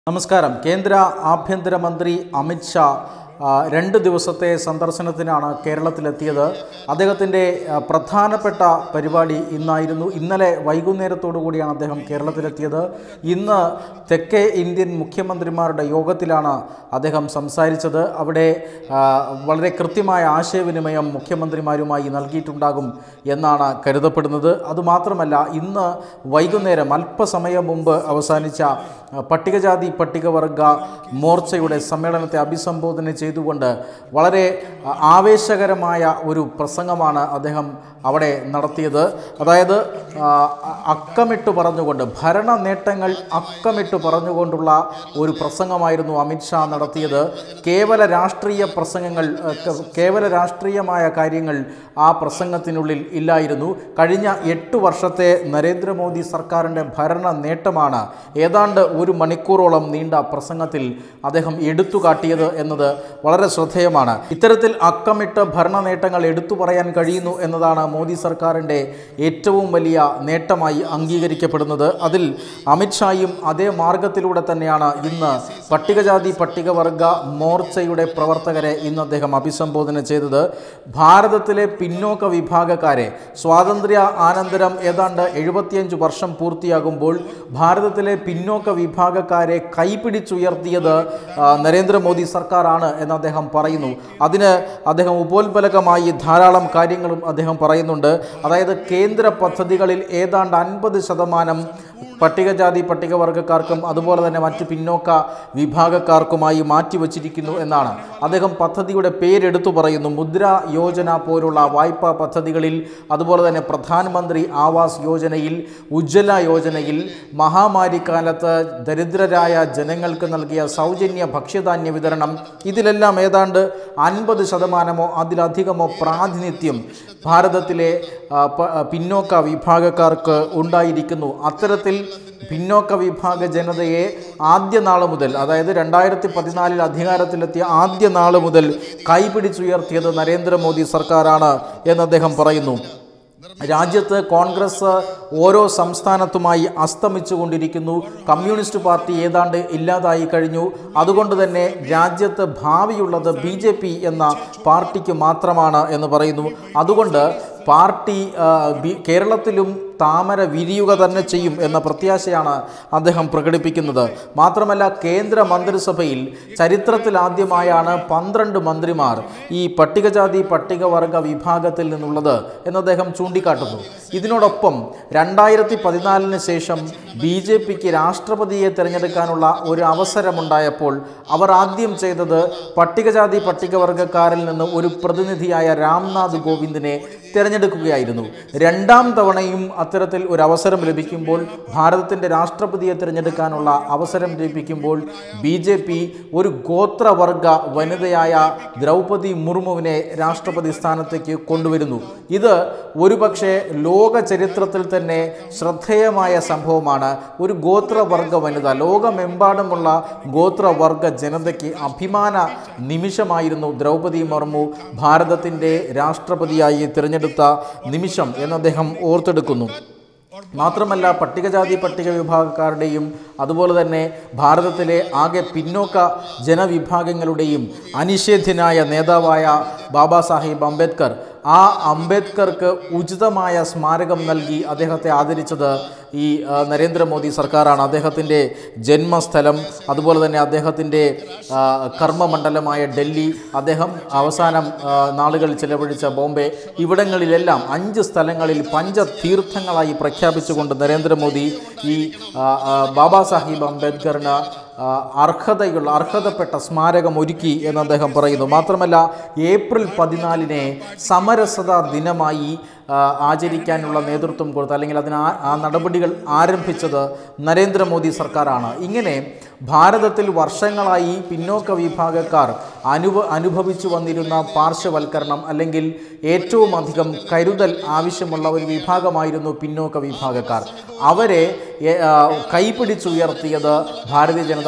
നമസ്കാരം കേന്ദ്ര ആഭ്യന്തരമന്ത്രി അമിത്ഷാ ആ, രണ്ട് ദിവസത്തെ സന്ദർശനത്തിനാണ് കേരളത്തിലെത്തിയത് അദ്ദേഹത്തിൻ്റെ ആ, പ്രധാനപ്പെട്ട പരിപാടി ഇന്നായിരുന്നു ഇന്നലെ വൈകുന്നേരത്തോടു കൂടിയാണ് അദ്ദേഹം കേരളത്തിലെത്തിയത് ഇന്ന് തെക്കേ ഇന്ത്യൻ മുഖ്യമന്ത്രിമാരുടെ യോഗത്തിലാണ് അദ്ദേഹം സംസാരിച്ചത് അവിടെ ആ, വളരെ കൃത്യമായ ആശയവിനിമയം മുഖ്യമന്ത്രിമാരുമായി നൽകിയിട്ടുണ്ടാകും എന്നാണ് കരുതപ്പെടുന്നത് അതുമാത്രമല്ല ഇന്ന് വൈകുന്നേരം അല്പസമയം മുമ്പ് അവസാനിച്ച ആ, പട്ടികജാതി പട്ടികവർഗ മോർച്ചയുടെ സമ്മേളനത്തെ അഭിസംബോധന ചെയ്തുകൊണ്ട് വളരെ ആ, ആവേശകരമായ ഒരു പ്രസംഗമാണ് അദ്ദേഹം അവിടെ നടത്തിയത് അതായത് ആ, അക്കമിട്ട് പറഞ്ഞുകൊണ്ട് ഭരണ നേട്ടങ്ങൾ അക്കമിട്ട് പറഞ്ഞുകൊണ്ടുള്ള ഒരു പ്രസംഗമായിരുന്നു അമിത്ഷാ നടത്തിയത് കേവല രാഷ്ട്രീയ പ്രസംഗങ്ങൾ ആ, ക- കേവല രാഷ്ട്രീയമായ കാര്യങ്ങൾ ആ പ്രസംഗത്തിനുള്ളിൽ ഇല്ലായിരുന്നു കഴിഞ്ഞ എട്ട് വർഷത്തെ നരേന്ദ്രമോദി സർക്കാരിൻ്റെ ഭരണ നേട്ടമാണ് ഏതാണ്ട് ഒരു മണിക്കൂറോളം നീണ്ട പ്രസംഗത്തിൽ അദ്ദേഹം എടുത്തു കാട്ടിയത് എന്നത് വളരെ ശ്രദ്ധേയമാണ് ഇത്തരത്തിൽ അക്കമിട്ട് ഭരണ നേട്ടങ്ങൾ എടുത്തു പറയാൻ കഴിയുന്നു എന്നതാണ് മോദി സർക്കാരിൻ്റെ ഏറ്റവും വലിയ നേട്ടമായി അംഗീകരിക്കപ്പെടുന്നത് അതിൽ അമിത്ഷായും അതേ മാർഗത്തിലൂടെ തന്നെയാണ് ഇന്ന് പട്ടികജാതി പട്ടികവർഗ മോർച്ചയുടെ പ്രവർത്തകരെ ഇന്ന് അദ്ദേഹം അഭിസംബോധന ചെയ്തത് ഭാരതത്തിലെ പിന്നോക്ക വിഭാഗക്കാരെ സ്വാതന്ത്ര്യ ആനന്തരം ഏതാണ്ട് എഴുപത്തിയഞ്ച് വർഷം പൂർത്തിയാകുമ്പോൾ ഭാരതത്തിലെ പിന്നോക്ക വിഭാഗക്കാരെ കൈപിടിച്ചുയർത്തിയത് ആ, നരേന്ദ്രമോദി സർക്കാരാണ് എന്ന് അദ്ദേഹം പറയുന്നു അതിന് അദ്ദേഹം ഉപോത്ബലകമായി ധാരാളം കാര്യങ്ങളും അദ്ദേഹം പറയുന്നുണ്ട് അതായത് കേന്ദ്ര പദ്ധതികളിൽ ഏതാണ്ട് അൻപത് ശതമാനം പട്ടികജാതി പട്ടികവർഗക്കാർക്കും അതുപോലെ തന്നെ മറ്റ് പിന്നോക്ക വിഭാഗക്കാർക്കുമായി മാറ്റിവച്ചിരിക്കുന്നു എന്നാണ് അദ്ദേഹം പദ്ധതിയുടെ പേരെടുത്തു പറയുന്നു മുദ്ര യോജന പോലുള്ള വായ്പാ പദ്ധതികളിൽ അതുപോലെ തന്നെ പ്രധാനമന്ത്രി ആവാസ് യോജനയിൽ ഉജ്ജ്വല യോജനയിൽ മഹാമാരിക്കാലത്ത് ദരിദ്രരായ ജനങ്ങൾക്ക് നൽകിയ സൗജന്യ ഭക്ഷ്യധാന്യ വിതരണം ഇതിലെല്ലാം ഏതാണ്ട് അൻപത് ശതമാനമോ അതിലധികമോ പ്രാതിനിധ്യം ഭാരതത്തിലെ ആ, പ- പിന്നോക്ക വിഭാഗക്കാർക്ക് ഉണ്ടായിരിക്കുന്നു അത്തരത്തിൽ പിന്നോക്ക വിഭാഗ ജനതയെ ആദ്യ നാൾ മുതൽ അതായത് രണ്ടായിരത്തി പതിനാലിൽ അധികാരത്തിലെത്തിയ ആദ്യ നാൾ മുതൽ കൈപിടിച്ചുയർത്തിയത് നരേന്ദ്രമോദി സർക്കാരാണ് എന്ന് അദ്ദേഹം പറയുന്നു രാജ്യത്ത് കോൺഗ്രസ് ഓരോ സംസ്ഥാനത്തുമായി അസ്തമിച്ചു കൊണ്ടിരിക്കുന്നു കമ്മ്യൂണിസ്റ്റ് പാർട്ടി ഏതാണ്ട് ഇല്ലാതായി കഴിഞ്ഞു അതുകൊണ്ട് തന്നെ രാജ്യത്ത് ഭാവിയുള്ളത് ബി ജെ പി എന്ന പാർട്ടിക്ക് മാത്രമാണ് എന്ന് പറയുന്നു അതുകൊണ്ട് പാർട്ടി ആ, ബി- കേരളത്തിലും താമര വിരിയുക തന്നെ ചെയ്യും എന്ന പ്രത്യാശയാണ് അദ്ദേഹം പ്രകടിപ്പിക്കുന്നത് മാത്രമല്ല കേന്ദ്ര മന്ത്രിസഭയിൽ ചരിത്രത്തിൽ ആദ്യമായാണ് പന്ത്രണ്ട് മന്ത്രിമാർ ഈ പട്ടികജാതി പട്ടികവർഗ വിഭാഗത്തിൽ നിന്നുള്ളത് എന്ന് അദ്ദേഹം ചൂണ്ടിക്കാട്ടുന്നു ഇതിനോടൊപ്പം രണ്ടായിരത്തി പതിനാലിന് ശേഷം ബി ജെ പിക്ക് രാഷ്ട്രപതിയെ തിരഞ്ഞെടുക്കാനുള്ള ഒരു അവസരമുണ്ടായപ്പോൾ അവർ ആദ്യം ചെയ്തത് പട്ടികജാതി പട്ടികവർഗക്കാരിൽ നിന്ന് ഒരു പ്രതിനിധിയായ രാംനാഥ് കോവിന്ദിനെ തിരഞ്ഞെടുക്കുകയായിരുന്നു രണ്ടാം തവണയും അത്തരത്തിൽ ഒരു അവസരം ലഭിക്കുമ്പോൾ ഭാരതത്തിൻ്റെ രാഷ്ട്രപതിയെ തിരഞ്ഞെടുക്കാനുള്ള അവസരം ലഭിക്കുമ്പോൾ ബി ജെ പി ഒരു ഗോത്രവർഗ വനിതയായ ദ്രൗപതി മുർമുവിനെ രാഷ്ട്രപതി സ്ഥാനത്തേക്ക് കൊണ്ടുവരുന്നു ഇത് ഒരുപക്ഷെ ലോക ചരിത്രത്തിൽ തന്നെ ശ്രദ്ധേയമായ സംഭവമാണ് ഒരു ഗോത്രവർഗ വനിത ലോകമെമ്പാടുമുള്ള ഗോത്രവർഗ ജനതയ്ക്ക് അഭിമാന നിമിഷമായിരുന്നു ദ്രൗപതി മുർമു ഭാരതത്തിൻ്റെ രാഷ്ട്രപതിയായി തിരഞ്ഞെടുത്ത നിമിഷം എന്ന് അദ്ദേഹം ഓർത്തെടുക്കുന്നു മാത്രമല്ല പട്ടികജാതി പട്ടിക വിഭാഗക്കാരുടെയും അതുപോലെ തന്നെ ഭാരതത്തിലെ ആകെ പിന്നോക്ക ജനവിഭാഗങ്ങളുടെയും അനിഷേധ്യനായ നേതാവായ ബാബാ സാഹിബ് അംബേദ്കർ ആ അംബേദ്കർക്ക് ഉചിതമായ സ്മാരകം നൽകി അദ്ദേഹത്തെ ആദരിച്ചത് ഈ ആ, നരേന്ദ്രമോദി സർക്കാരാണ് അദ്ദേഹത്തിൻ്റെ ജന്മസ്ഥലം അതുപോലെ തന്നെ അദ്ദേഹത്തിൻ്റെ ആ, കർമ്മമണ്ഡലമായ ഡൽഹി അദ്ദേഹം അവസാനം ആ, നാളുകൾ ചിലവഴിച്ച ബോംബെ ഇവിടങ്ങളിലെല്ലാം അഞ്ച് സ്ഥലങ്ങളിൽ പഞ്ചതീർത്ഥങ്ങളായി പ്രഖ്യാപിച്ചുകൊണ്ട് നരേന്ദ്രമോദി ഈ ആ, ആ, ബാബാ സാഹിബ് അംബേദ്കറിന് ആ, അർഹതയുള്ള അർഹതപ്പെട്ട സ്മാരകം ഒരുക്കി എന്ന് അദ്ദേഹം പറയുന്നു മാത്രമല്ല ഏപ്രിൽ പതിനാലിനെ സമരസത ദിനമായി ആ, ആചരിക്കാനുള്ള നേതൃത്വം കൊടുത്ത അല്ലെങ്കിൽ അതിന് ആ- ആ നടപടികൾ ആരംഭിച്ചത് നരേന്ദ്രമോദി സർക്കാരാണ് ഇങ്ങനെ ഭാരതത്തിൽ വർഷങ്ങളായി പിന്നോക്ക വിഭാഗക്കാർ അനുഭ അനുഭവിച്ചു വന്നിരുന്ന പാർശ്വവൽക്കരണം അല്ലെങ്കിൽ ഏറ്റവും അധികം കരുതൽ ആവശ്യമുള്ള ഒരു വിഭാഗമായിരുന്നു പിന്നോക്ക വിഭാഗക്കാർ അവരെ എ, ആ, കൈപിടിച്ചുയർത്തിയത് ഭാരതീയ ജനതാ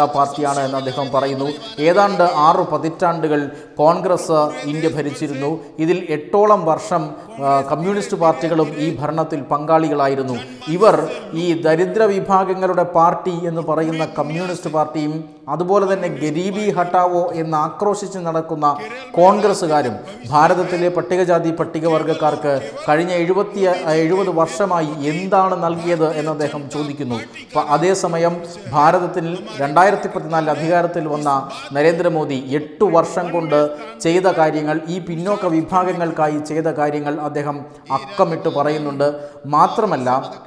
ജനതാ പാർട്ടിയാണ് എന്ന് അദ്ദേഹം പറയുന്നു ഏതാണ്ട് ആറ് പതിറ്റാണ്ടുകൾ കോൺഗ്രസ് ഇന്ത്യ ഭരിച്ചിരുന്നു ഇതിൽ എട്ടോളം വർഷം ആ, കമ്മ്യൂണിസ്റ്റ് പാർട്ടികളും ഈ ഭരണത്തിൽ പങ്കാളികളായിരുന്നു ഇവർ ഈ ദരിദ്ര വിഭാഗങ്ങളുടെ പാർട്ടി എന്ന് പറയുന്ന കമ്മ്യൂണിസ്റ്റ് പാർട്ടിയും അതുപോലെ തന്നെ ഗരീബി ഹട്ടാവോ എന്ന് ആക്രോശിച്ച് നടക്കുന്ന കോൺഗ്രസ്സുകാരും ഭാരതത്തിലെ പട്ടികജാതി പട്ടികവർഗക്കാർക്ക് കഴിഞ്ഞ എഴുപത്തി എഴുപത് വർഷമായി എന്താണ് നൽകിയത് എന്ന് അദ്ദേഹം ചോദിക്കുന്നു അപ്പോൾ അതേസമയം ഭാരതത്തിൽ രണ്ടായിരത്തി പതിനാലിൽ അധികാരത്തിൽ വന്ന നരേന്ദ്രമോദി എട്ടു വർഷം കൊണ്ട് ചെയ്ത കാര്യങ്ങൾ ഈ പിന്നോക്ക വിഭാഗങ്ങൾക്കായി ചെയ്ത കാര്യങ്ങൾ അദ്ദേഹം അക്കമിട്ട് പറയുന്നുണ്ട് മാത്രമല്ല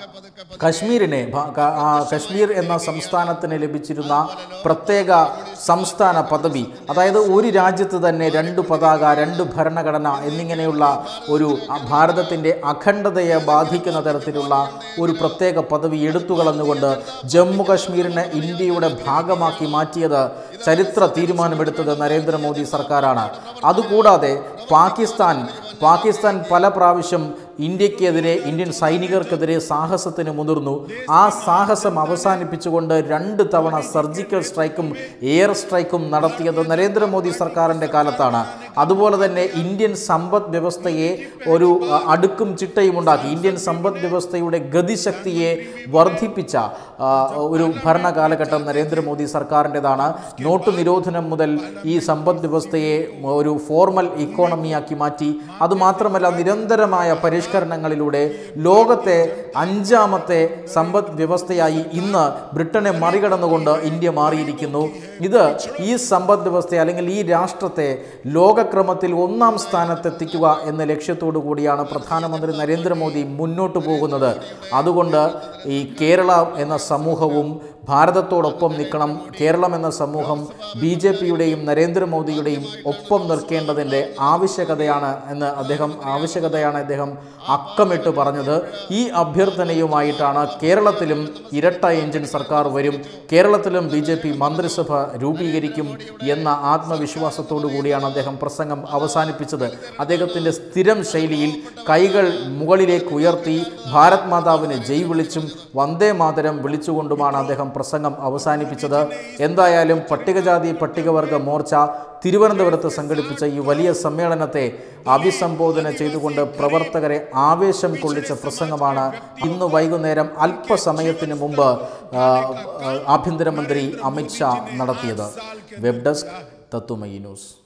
കശ്മീരിനെ ഭ- ക- ആ, കശ്മീർ എന്ന സംസ്ഥാനത്തിന് ലഭിച്ചിരുന്ന പ്രത്യേക സംസ്ഥാന പദവി അതായത് ഒരു രാജ്യത്ത് തന്നെ രണ്ട് പതാക രണ്ട് ഭരണഘടന എന്നിങ്ങനെയുള്ള ഒരു അ- ഭാരതത്തിൻ്റെ അഖണ്ഡതയെ ബാധിക്കുന്ന തരത്തിലുള്ള ഒരു പ്രത്യേക പദവി എടുത്തുകളഞ്ഞുകൊണ്ട് ജമ്മു കശ്മീരിനെ ഇന്ത്യയുടെ ഭാഗമാക്കി മാറ്റിയത് ചരിത്ര തീരുമാനമെടുത്തത് നരേന്ദ്രമോദി സർക്കാരാണ് അതുകൂടാതെ പാകിസ്ഥാൻ പാകിസ്ഥാൻ പല പ്രാവശ്യം ഇന്ത്യക്കെതിരെ ഇന്ത്യൻ സൈനികർക്കെതിരെ സാഹസത്തിന് മുതിർന്നു ആ സാഹസം അവസാനിപ്പിച്ചുകൊണ്ട് രണ്ട് തവണ സർജിക്കൽ സ്ട്രൈക്കും എയർ സ്ട്രൈക്കും നടത്തിയത് നരേന്ദ്രമോദി സർക്കാരിൻ്റെ കാലത്താണ് അതുപോലെ തന്നെ ഇന്ത്യൻ സമ്പദ് വ്യവസ്ഥയെ ഒരു അ, അടുക്കും ചിട്ടയും ഉണ്ടാക്കി ഇന്ത്യൻ സമ്പദ് വ്യവസ്ഥയുടെ ഗതിശക്തിയെ വർദ്ധിപ്പിച്ച ആ, ഒരു ഭരണകാലഘട്ടം നരേന്ദ്രമോദി സർക്കാരിൻ്റെതാണ് നോട്ട് നിരോധനം മുതൽ ഈ സമ്പദ് വ്യവസ്ഥയെ ഒരു ഫോർമൽ ഇക്കോണമിയാക്കി മാറ്റി അതുമാത്രമല്ല നിരന്തരമായ പരിഷ്കരണങ്ങളിലൂടെ ലോകത്തെ അഞ്ചാമത്തെ സമ്പദ് വ്യവസ്ഥയായി ഇന്ന് ബ്രിട്ടനെ മറികടന്നുകൊണ്ട് ഇന്ത്യ മാറിയിരിക്കുന്നു ഇത് ഈ സമ്പദ് വ്യവസ്ഥ അല്ലെങ്കിൽ ഈ രാഷ്ട്രത്തെ ലോകക്രമത്തിൽ ഒന്നാം സ്ഥാനത്തെത്തിക്കുക എന്ന ലക്ഷ്യത്തോടു കൂടിയാണ് പ്രധാനമന്ത്രി നരേന്ദ്രമോദി മുന്നോട്ട് പോകുന്നത് അതുകൊണ്ട് ഈ കേരള എന്ന സമൂഹവും ഭാരതത്തോടൊപ്പം നിൽക്കണം കേരളം എന്ന സമൂഹം ബി ജെ പിയുടെയും നരേന്ദ്രമോദിയുടെയും ഒപ്പം നിൽക്കേണ്ടതിൻ്റെ ആവശ്യകതയാണ് എന്ന് അദ്ദേഹം ആവശ്യകതയാണ് അദ്ദേഹം അക്കമിട്ട് പറഞ്ഞത് ഈ അഭ്യർത്ഥനയുമായിട്ടാണ് കേരളത്തിലും ഇരട്ട എഞ്ചിൻ സർക്കാർ വരും കേരളത്തിലും ബി ജെ പി മന്ത്രിസഭ രൂപീകരിക്കും എന്ന ആത്മവിശ്വാസത്തോടു കൂടിയാണ് അദ്ദേഹം പ്രസംഗം അവസാനിപ്പിച്ചത് അദ്ദേഹത്തിൻ്റെ സ്ഥിരം ശൈലിയിൽ കൈകൾ മുകളിലേക്ക് ഉയർത്തി ഭാരത് മാതാവിന് ജയ് വിളിച്ചും വന്ദേ മാതരം വിളിച്ചുകൊണ്ടുമാണ് അദ്ദേഹം പ്രസംഗം അവസാനിപ്പിച്ചത് എന്തായാലും പട്ടികജാതി പട്ടികവർഗ മോർച്ച തിരുവനന്തപുരത്ത് സംഘടിപ്പിച്ച ഈ വലിയ സമ്മേളനത്തെ അഭിസംബോധന ചെയ്തുകൊണ്ട് പ്രവർത്തകരെ ആവേശം കൊള്ളിച്ച പ്രസംഗമാണ് ഇന്ന് വൈകുന്നേരം അല്പസമയത്തിന് മുമ്പ് ആ, ആ, ആഭ്യന്തരമന്ത്രി അമിത്ഷാ നടത്തിയത് വെബ് ഡെസ്ക് തത്തുമയി ന്യൂസ്